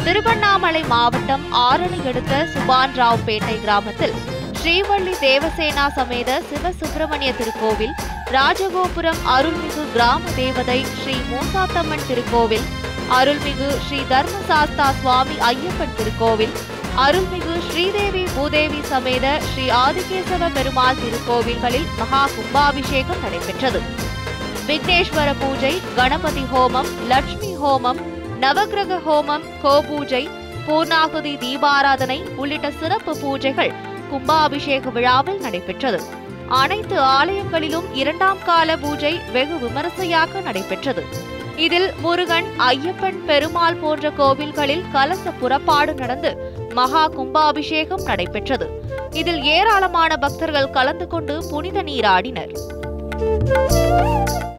திருவண்ணாமலை மாவட்டம் ஆரணி அடுத்த சுபான் ராவ் பேட்டை கிராமத்தில் ஸ்ரீவள்ளி தேவசேனா சமேத சிவசுப்பிரமணிய திருக்கோவில் ராஜகோபுரம் அருள்மிகு கிராம தேவதை ஸ்ரீ மூசாத்தம்மன் திருக்கோவில் அருள்மிகு ஸ்ரீ தர்மசாஸ்தா சுவாமி ஐயப்பன் திருக்கோவில் அருள்மிகு ஸ்ரீதேவி பூதேவி சமேத ஸ்ரீ ஆதிகேசவ பெருமாள் திருக்கோவில்களில் மகா கும்பாபிஷேகம் நடைபெற்றது விக்னேஸ்வர பூஜை கணபதி ஹோமம் லட்சுமி ஹோமம் நவக்கிரக ஹோமம் கோபூஜை பூர்ணாகுதி தீபாராதனை உள்ளிட்ட சிறப்பு பூஜைகள் கும்பாபிஷேக விழாவில் நடைபெற்றது அனைத்து ஆலயங்களிலும் இரண்டாம் கால பூஜை வெகு விமரிசையாக நடைபெற்றது இதில் முருகன் ஐயப்பன் பெருமாள் போன்ற கோவில்களில் கலச புறப்பாடு நடந்து மகா கும்பாபிஷேகம் நடைபெற்றது இதில் ஏராளமான பக்தர்கள் கலந்து கொண்டு புனித நீராடினர்